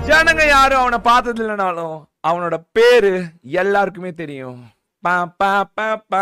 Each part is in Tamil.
ஜனங்க யாரும் அவனை பார்த்தது இல்லைனாலும் அவனோட பேரு எல்லாருக்குமே தெரியும் பா பா பா பா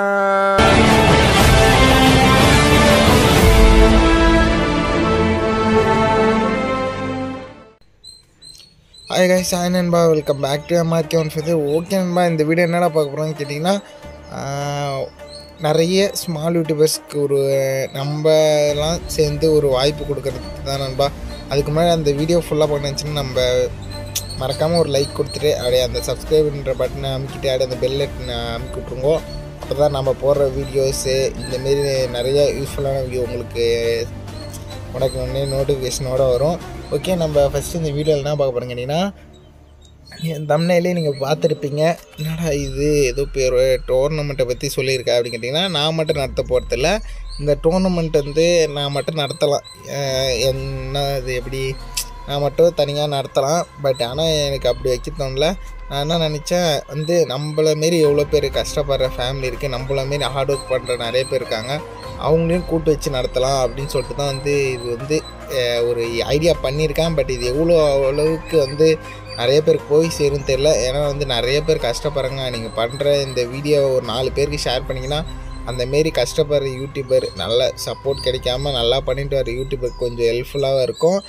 ஹாய் கைஸ் ஹாய் நண்பா welcome back to MRK one five okay நண்பா இந்த வீடியோ என்னடா பார்க்க போகிறோம்னு கேட்டிங்கன்னா ஆஹ், நிறைய ஸ்மால் யூடியூபர்ஸ்க்கு ஒரு நம்ம எல்லாம் சேர்ந்து ஒரு வாய்ப்பு கொடுக்கறதுக்கு தான் நண்பா அதுக்கு முன்னாடி அந்த வீடியோ ஃபுல்லாக பண்ணுச்சுன்னா நம்ம மறக்காமல் ஒரு லைக் கொடுத்துட்டு அப்படியே அந்த சப்ஸ்கிரைப்ன்ற பட்டனை அமுக்கிட்டு அப்படியே அந்த பெல் அமுக்கி விட்ருங்கோ அப்போ தான் நம்ம போடுற வீடியோஸு இந்தமாரி நிறைய யூஸ்ஃபுல்லான வீடியோ உங்களுக்கு உனக்கு ஒன்றே நோட்டிஃபிகேஷனோட வரும் ஓகே நம்ம ஃபஸ்ட்டு இந்த வீடியோவில் என்ன பார்க்க போகிறோம் கேட்டிங்கன்னா என் தமிழ்நிலே நீங்கள் பார்த்துருப்பீங்க என்னடா இது ஏதோ பேர் டோர்னமெண்ட்டை பற்றி சொல்லியிருக்கேன் அப்படின்னு கேட்டிங்கன்னா நான் மட்டும் நடத்த போகிறதில்ல இந்த டோர்னமெண்ட் வந்து நான் மட்டும் நடத்தலாம் அஹ் என்ன இது எப்படி நான் மட்டும் தனியாக நடத்தலாம் பட் ஆனால் எனக்கு அப்படி வைக்க தோணல நான் என்ன நினச்சேன் வந்து நம்மள மாரி எவ்வளோ பேர் கஷ்டப்படுற ஃபேமிலி இருக்குது நம்மள மாரி ஹார்ட் ஒர்க் பண்ணுற நிறைய பேர் இருக்காங்க அவங்களையும் கூட்டு வச்சு நடத்தலாம் அப்படின்னு சொல்லிட்டு தான் வந்து இது வந்து அஹ், ஒரு ஐடியா பண்ணியிருக்கேன் பட் இது எவ்வளோ அளவுக்கு வந்து நிறைய பேருக்கு போய் சேரும் தெரில ஏன்னா வந்து நிறைய பேர் கஷ்டப்படுறாங்க நீங்கள் பண்ணுற இந்த வீடியோ ஒரு நாலு பேருக்கு ஷேர் பண்ணிங்கன்னா அந்த மாரி கஷ்டப்படுற யூடியூபர் நல்ல சப்போர்ட் கிடைக்காம நல்லா பண்ணிட்டு வர யூடியூபர் கொஞ்சம் ஹெல்ப்ஃபுல்லாக இருக்கும்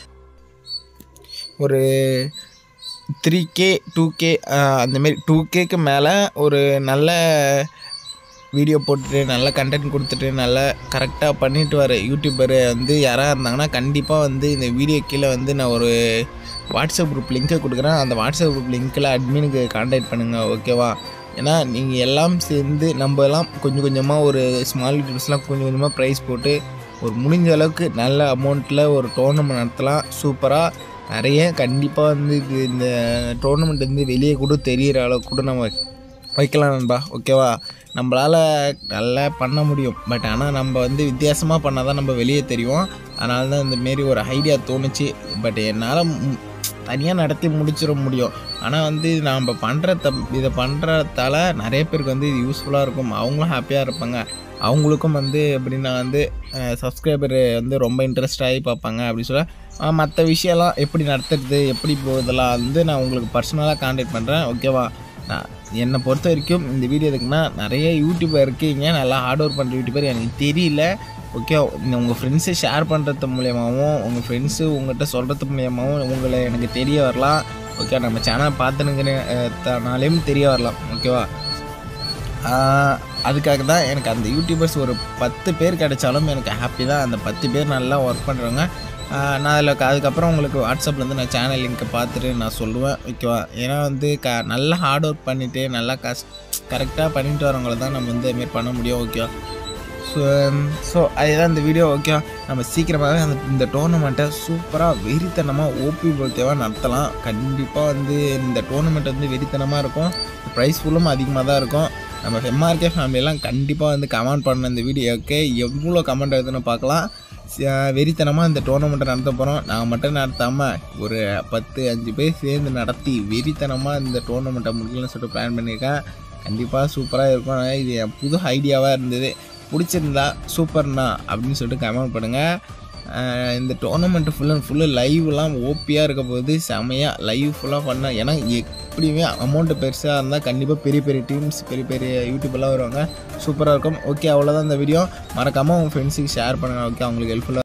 ஒரு த்ரீ கே டூ கே அந்தமாரி டூ கேக்கு மேலே ஒரு நல்ல வீடியோ போட்டுட்டு நல்ல கண்டென்ட் கொடுத்துட்டு நல்லா கரெக்டாக பண்ணிட்டு வர யூடியூபர் வந்து யாராக இருந்தாங்கன்னா கண்டிப்பாக வந்து இந்த வீடியோ கீழே வந்து நான் ஒரு வாட்ஸ்அப் குரூப் லிங்க்கை கொடுக்குறேன் அந்த வாட்ஸ்அப் குரூப் லிங்க்கில் அட்மினுக்கு காண்டாக்ட் பண்ணுங்கள் ஓகேவா ஏன்னா நீங்கள் எல்லாம் சேர்ந்து நம்ம எல்லாம் கொஞ்சம் கொஞ்சமாக ஒரு ஸ்மால் யூடியூப்ஸ்லாம் கொஞ்சம் கொஞ்சமாக ப்ரைஸ் போட்டு ஒரு முடிஞ்ச அளவுக்கு நல்ல அமௌண்ட்டில் ஒரு டோர்னமெண்ட் நடத்தலாம் சூப்பராக நிறைய கண்டிப்பாக வந்து இது இந்த டோர்னமெண்ட் வந்து வெளியே கூட தெரியிற அளவுக்கு கூட நம்ம வைக்கலாம் நண்பா ஓகேவா நம்மளால் நல்லா பண்ண முடியும் பட் ஆனால் நம்ம வந்து வித்தியாசமாக பண்ணால் தான் நம்ம வெளியே தெரியும் அதனால தான் இந்த மாரி ஒரு ஐடியா தோணுச்சு பட் என்னால் தனியாக நடத்தி முடிச்சிட முடியும் ஆனால் வந்து நாம் பண்ணுற தப் இதை பண்ணுறதால நிறைய பேருக்கு வந்து இது யூஸ்ஃபுல்லாக இருக்கும் அவங்களும் ஹாப்பியாக இருப்பாங்க அவங்களுக்கும் வந்து எப்படின்னா வந்து சப்ஸ்கிரைபர் வந்து ரொம்ப இன்ட்ரெஸ்ட் ஆகி பார்ப்பாங்க அப்படின்னு சொல்ல மற்ற விஷயம்லாம் எப்படி நடத்துறது எப்படி போகுதெல்லாம் வந்து நான் உங்களுக்கு பர்சனலாக காண்டாக்ட் பண்ணுறேன் ஓகேவா நான் என்னை பொறுத்த வரைக்கும் இந்த வீடியோ எதுக்குன்னா நிறைய யூடியூபர் இருக்கீங்க நல்லா ஹார்ட் ஒர்க் பண்ணுற யூடியூபர் எனக்கு தெரியல ஓகே உங்கள் ஃப்ரெண்ட்ஸு ஷேர் பண்ணுறது மூலியமாகவும் உங்கள் ஃப்ரெண்ட்ஸு உங்கள்கிட்ட சொல்கிறது மூலியமாகவும் உங்களை எனக்கு தெரிய வரலாம் ஓகே நம்ம சேனல் பார்த்துனுங்கிறனாலையும் தெரிய வரலாம் ஓகேவா ஆஹ் அதுக்காக தான் எனக்கு அந்த யூடியூபர்ஸ் ஒரு பத்து பேர் கிடைச்சாலும் எனக்கு ஹாப்பி தான் அந்த பத்து பேர் நல்லா ஒர்க் பண்ணுறவங்க நான் அதில் அதுக்கப்புறம் உங்களுக்கு வாட்ஸ்அப்பில் வந்து நான் சேனல் லிங்க்கை பார்த்துட்டு நான் சொல்லுவேன் ஓகேவா ஏன்னா வந்து க நல்லா ஹார்ட் ஒர்க் பண்ணிவிட்டு நல்லா கஷ் கரெக்டாக பண்ணிட்டு வரவங்கள தான் நம்ம வந்து இதுமாரி பண்ண முடியும் ஓகேவா ஸோ ஸோ அதுதான் இந்த வீடியோ ஓகே நம்ம சீக்கிரமாகவே அந்த இந்த டோர்னமெண்ட்டை சூப்பராக வெறித்தனமாக ஓபி போல்தேவாக நடத்தலாம் கண்டிப்பாக வந்து இந்த டோர்னமெண்ட் வந்து வெறித்தனமாக இருக்கும் ப்ரைஸ் ஃபுல்லும் அதிகமாக தான் இருக்கும் நம்ம எம்ஆர்கே ஃபேமிலியெல்லாம் கண்டிப்பாக வந்து கமெண்ட் பண்ண இந்த வீடியோக்கு எவ்வளோ கமெண்ட் எழுதுன்னு பார்க்கலாம் ச- வெறித்தனமாக இந்த டோர்னமெண்ட்டை நடத்த போகிறோம் நான் மட்டும் நடத்தாமல் ஒரு பத்து அஞ்சு பேர் சேர்ந்து நடத்தி வெறித்தனமாக இந்த டோர்னமெண்ட்டை முடிக்கலன்னு சொல்லிட்டு பிளான் பண்ணியிருக்கேன் கண்டிப்பாக சூப்பராக இருக்கும் இது என் புது ஐடியாவாக இருந்தது பிடிச்சிருந்தா சூப்பர்ண்ணா அப்படின்னு சொல்லிட்டு கமெண்ட் பண்ணுங்கள் இந்த டோர்னமெண்ட் ஃபுல் அண்ட் ஃபுல்லு லைவ்லாம் ஓப்பியாக இருக்க போது செமையாக லைவ் ஃபுல்லாக பண்ண ஏன்னா எப்படியுமே அமௌண்ட்டு பெருசாக இருந்தால் கண்டிப்பாக பெரிய பெரிய டீம்ஸ் பெரிய பெரிய யூடியூபெல்லாம் வருவாங்க சூப்பராக இருக்கும் ஓகே அவ்வளோதான் இந்த வீடியோ மறக்காமல் உங்கள் ஃப்ரெண்ட்ஸுக்கு ஷேர் பண்ணுங்கள் ஓகே அவங்களுக்கு ஹெல்ப்ஃபுல்லாக